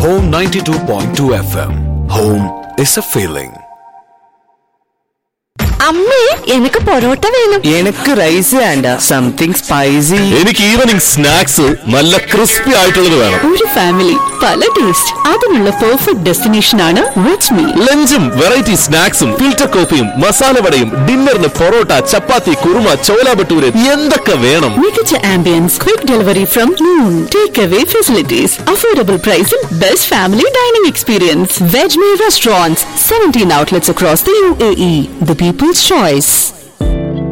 Home 92.2 FM. Home is a feeling. അമ്മേ എനിക്ക് പൊറോട്ട വേണം എനക്ക് റൈസ് വേണ്ട സംതിങ് സ്പൈസി എനിക്ക് ഈവനിങ് സ്നാക്സ് നല്ല ക്രിസ്പി ആയിട്ടുള്ളത് വേണം ഒരു ഫാമിലി പല ടേസ്റ്റ് അതിനുള്ള പെർഫെക്റ്റ് ഡെസ്റ്റിനേഷൻ ആണ് റിച്ച് മീ ലഞ്ചും വെറൈറ്റി സ്നാക്സും ഫിൽറ്റർ കോഫിയും മസാല വടയും ഡിന്നറിന് പൊറോട്ട ചപ്പാത്തി കുറുമ ചോല ഭട്ടൂര് എന്തൊക്കെ വേണം മികച്ച ambience quick delivery from non take away facilities affordable പ്രൈസിൽ best family dining experience veg me restaurants seventeen outlets across the UAE. The people's choice.